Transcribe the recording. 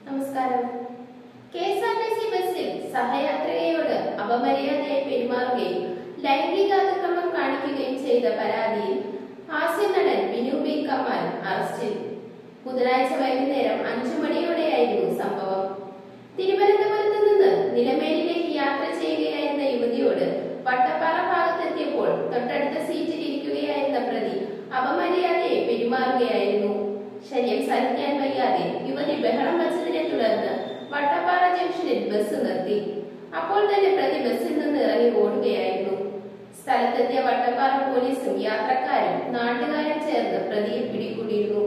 നമസ്കാരം K S R T C ബസ്സിൽ സഹയാത്രികയോട് അപമര്യാദയായി പെരുമാറുകയും ലൈംഗികാതിക്രമം കാണിക്കുകയും ചെയ്ത പരാതിയിൽ ഹാസ്യനടൻ ബിനു ബി കമാൽ അറസ്റ്റിൽ ബുധനാഴ്ച വൈകുന്നേരം അഞ്ചു മണിയോടെയായിരുന്നു സംഭവം തിരുവനന്തപുരത്ത് നിന്ന് നിലമേലിലേക്ക് യാത്ര ചെയ്യുകയായിരുന്ന യുവതിയോട് വട്ടപ്പാറ ഭാഗത്തെത്തിയപ്പോൾ തൊട്ടടുത്ത സീറ്റിൽ ഇരിക്കുകയായിരുന്ന പ്രതി അപമര്യാദയെ പെരുമാറുകയായിരുന്നു ശല്യം സഹിക്കാൻ വയ്യാതെ യുവതി ബഹളം വച്ചതിനെ തുടർന്ന് വട്ടപ്പാറ ജംഗ്ഷനിൽ ബസ് നിർത്തി അപ്പോൾ തന്നെ പ്രതി ബസ്സിൽ നിന്ന് ഇറങ്ങി ഓടുകയായിരുന്നു സ്ഥലത്തെത്തിയ വട്ടപ്പാറ പോലീസും യാത്രക്കാരും നാട്ടുകാരും ചേർന്ന് പ്രതിയെ പിടികൂടിയിരുന്നു